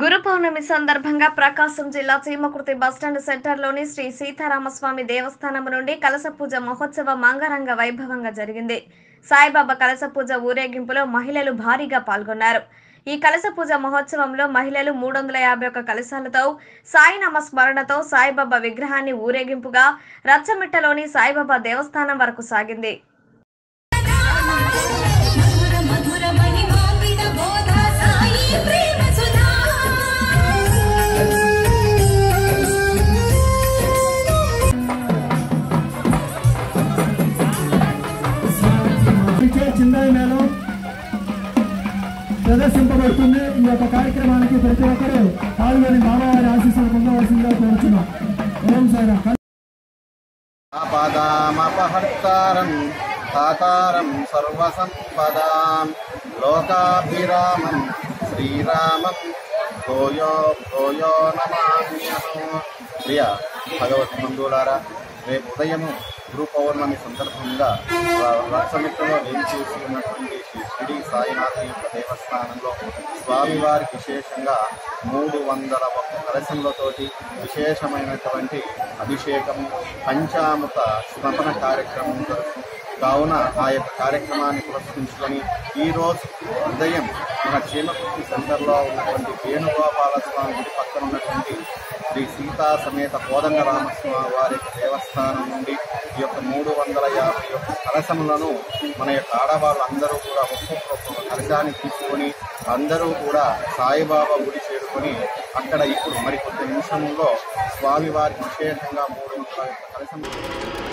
గురు పౌర్ణమి సందర్భంగా ప్రకాశం జిల్లా చీమకుర్తి బస్టాండ్ సెంటర్లోని శ్రీ సీతారామస్వామి దేవస్థానం నుండి కలస పూజ మహోత్సవం అంగరంగ వైభవంగా జరిగింది సాయిబాబా కలస పూజ ఊరేగింపులో మహిళలు భారీగా పాల్గొన్నారు ఈ కలస పూజ మహోత్సవంలో మహిళలు మూడు వందల యాభై ఒక్క కలశాలతో సాయినామ స్మరణతో సాయిబాబా విగ్రహాన్ని ఊరేగింపుగా రచ్చమిట్టలోని సాయిబాబా దేవస్థానం వరకు సాగింది మధుర మధుర మహిమామృత బోధ సాయి ప్రేమ సుధా ఇచ్చే చిందాయి మేళం ప్రదర్శింపబడుతుంది ఈ యొక్క కార్యక్రమానికి ప్రతి ఒక్కరూ పాల్గొని మామవారి ఆశీస్సులు పొందవలసిందిగా కోరుచున్నాం ఓం సారా ఆపదామపహర్తారం తాతారం సర్వసంపదాం లోకాభిరామం శ్రీరామం భూయో భూయో నమామ్యహం ప్రియ భగవత్ బంధువులారా రేపు ఉదయము గురు పౌర్ణమి సందర్భంగా రక్షమిత్రలో వేయించేసి ఉన్నటువంటి శ్రీ షిరిడి సాయినాథ యొక్క దేవస్థానంలో స్వామివారికి విశేషంగా మూడు వందల ఒక్క కలశములతోటి విశేషమైనటువంటి అభిషేకము పంచామృత స్మరణ కార్యక్రమం జరుగుతుంది కావున ఆ యొక్క కార్యక్రమాన్ని పురస్కరించుకొని ఈ రోజు ఉదయం మన చీమకుర్తి సెంటర్లో ఉన్నటువంటి వేణుగోపాల స్వామి గుడి పక్కన ఉన్నటువంటి శ్రీ సీతా సమేత కోదండరామస్వామి వారి యొక్క దేవస్థానం నుండి ఈ యొక్క మూడు వందల యాభై యొక్క కలశములను మన యొక్క ఆడవాళ్ళు అందరూ కూడా ఒక్కొక్క ఒక్కొక్క కలశాన్ని తీసుకొని అందరూ కూడా సాయిబాబా గుడి చేరుకొని అక్కడ ఇప్పుడు మరి కొద్ది నిమిషంలో స్వామివారికి విశేషంగా మూడు వందల యొక్క కలశం